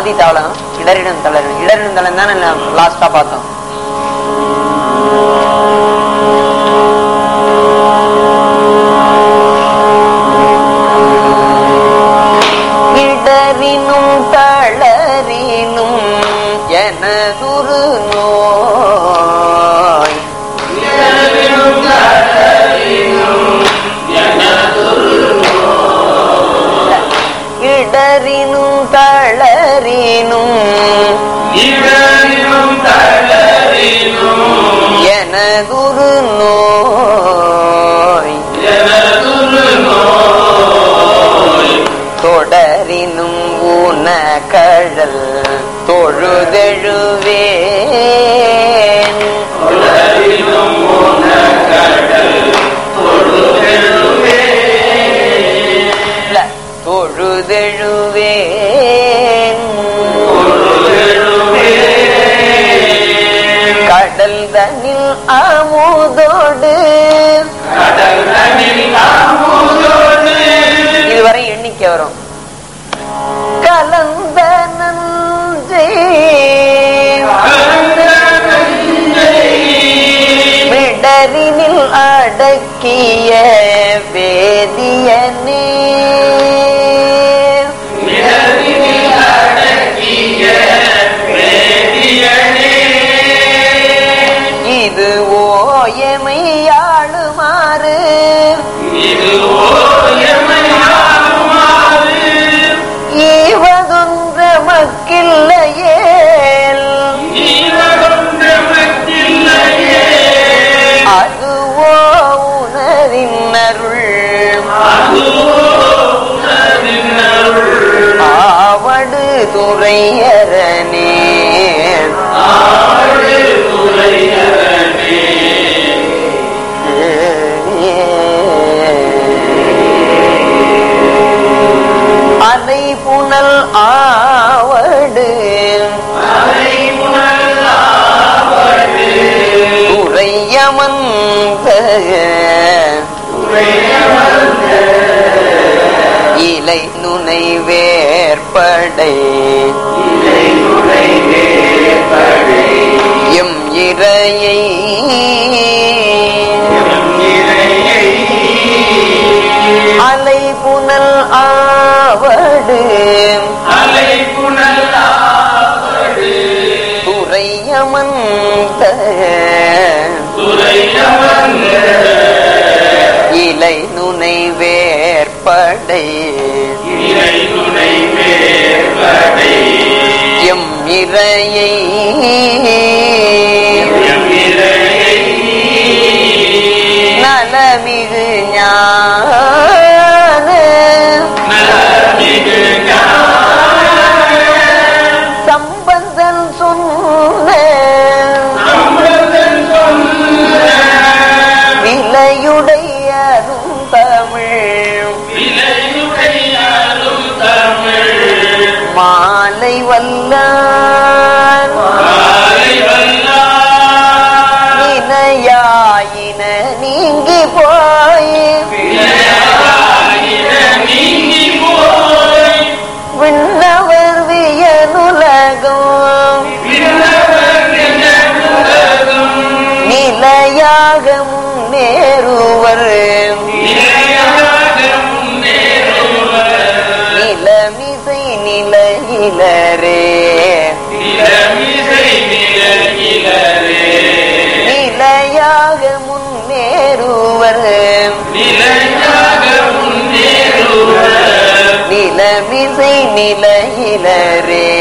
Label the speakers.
Speaker 1: ஆதி தாளம் இடரிடும் தளரும் இடரிடும் தளம் தானே லாஸ்டா பார்த்தோம் இடரினும் தளரினும் எனதுரு நோய் இடரினும் தளரினும்
Speaker 2: இடரினும் தளரினும்
Speaker 1: எனதுரு நோய்
Speaker 2: எனதுரு நோய்
Speaker 1: தொடரினும் ஊன கழல் தொழுதெழுவேன்
Speaker 2: தொடரினும் உனக்கடல் தொழுதெழுவே
Speaker 1: இல்ல, தொழுதெழுவேன்
Speaker 2: தொழுதெழுவே
Speaker 1: கடல் தனில் அமுதோடு
Speaker 2: கடல் தனில் அமுதோடு
Speaker 1: இதுவரை எண்ணிக்கை வரும் கலந்த நன்றே
Speaker 2: கலந்த நெஞ்சை
Speaker 1: விடரினில் அடக்கிய வேதியனே
Speaker 2: இடரினில் அடக்கிய வேதியனே
Speaker 1: இது ஓயமையாளுமாறு
Speaker 2: இது ஓயமையாகுமாறு
Speaker 1: ஈவதொன்ற மக்கில்லையேல்
Speaker 2: ஜீவகொண்டமக்கில்லையே
Speaker 1: அதுவோ உணரின் அருள்
Speaker 2: அதுவோ உனதினருள்
Speaker 1: ஆவடு துறையரனே
Speaker 2: ஆடு துறையரனே
Speaker 1: அலை புனல் ஆவடு
Speaker 2: அலை புனலாவடு
Speaker 1: துறையமந்த
Speaker 2: துறையமர்ந்த
Speaker 1: இலை நுனை வேற்படை
Speaker 2: இலை நுழைவேற்படை
Speaker 1: எம் இறையை
Speaker 2: எம் இறையை
Speaker 1: அலை புனல் ஆவடு
Speaker 2: அலை புனலாவடு
Speaker 1: துறையமந்த
Speaker 2: துறையமர்ந்த
Speaker 1: இலை நுனை வேற்படை
Speaker 2: இலை நுழைவேற்படை
Speaker 1: எம் இறையை
Speaker 2: எம் இறையை
Speaker 1: நலமிகு ஞான
Speaker 2: நலமிகு ஞான
Speaker 1: சம்பந்தன் சொன்ன
Speaker 2: சம்பந்தன் சொன்ன
Speaker 1: விலையுடையரும் தமிழ்
Speaker 2: விலையுடையாரும் தமிழ்
Speaker 1: மாலை வல்லார்
Speaker 2: மாலை வல்லார்
Speaker 1: இணையாயின நீங்கி போய்
Speaker 2: விளையாடின நீங்கி போய்
Speaker 1: விண்ணவர் வியனுலகம்
Speaker 2: விண்ணவர் விண்ணவுலகம்
Speaker 1: நிலையாக முன்னேறுவர்
Speaker 2: நிலையாக முன்னேறுவர்
Speaker 1: நிலமிசை நிலையிலரே
Speaker 2: நிலமிசை நிலையிலரே
Speaker 1: நிலையாக முன்னேறுவர்
Speaker 2: நிலையாக முன்னேறுவர்
Speaker 1: நிலமிசை நிலையிலரே